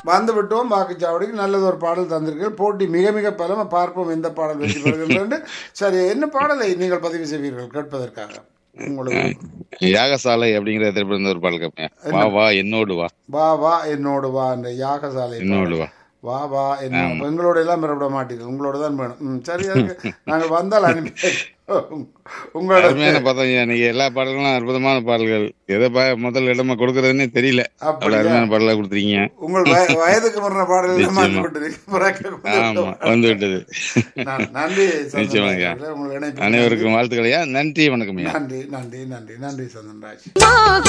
வந்து விட்டோம் வாக்குச்சாவடிக்கு நல்லது ஒரு பாடல் தந்திருக்கீர்கள் போட்டி மிக மிக பலம பார்ப்போம் எந்த பாடல் வெற்றி பெறுகின்றது சரி என்ன பாடலை நீங்கள் பதிவு செய்வீர்கள் கேட்பதற்காக உங்களுக்கு யாகசாலை அப்படிங்கிற திரைப்படம் ஒரு பாடல் கேட்பேன் வா வா என்னோடு வா வா வா என்னோடு வா என்ற யாகசாலை என்னோடு வா வா வா என்ன எங்களோட எல்லாம் விட மாட்டீங்க உங்களோட தான் வேணும் ம், சரி அதுக்கு நாங்கள் வந்தால் அனுப்பி உங்களோட அருமையான பதம் இன்னைக்கு எல்லா பாடல்களும் அற்புதமான பாடல்கள் எதை பா- முதல் இடமா கொடுக்கறதுன்னே தெரியல அவ்வளவு அப்படியா? அருமையான பாடலா கொடுத்துருக்கீங்க உங்கள் வய- வயதுக்கு முறைன பாடல்கள் மாற்றி விட்டு ஆமா வந்து விட்டது நன்றி நிச்சயமாங்க. சந்தன்ராஜ். உங்கள் இணைப்பு அனைவருக்கும் வாழ்த்துக்களையா நன்றி வணக்கம் ஐயா நன்றி நன்றி நன்றி நன்றி சந்தன்ராஜ்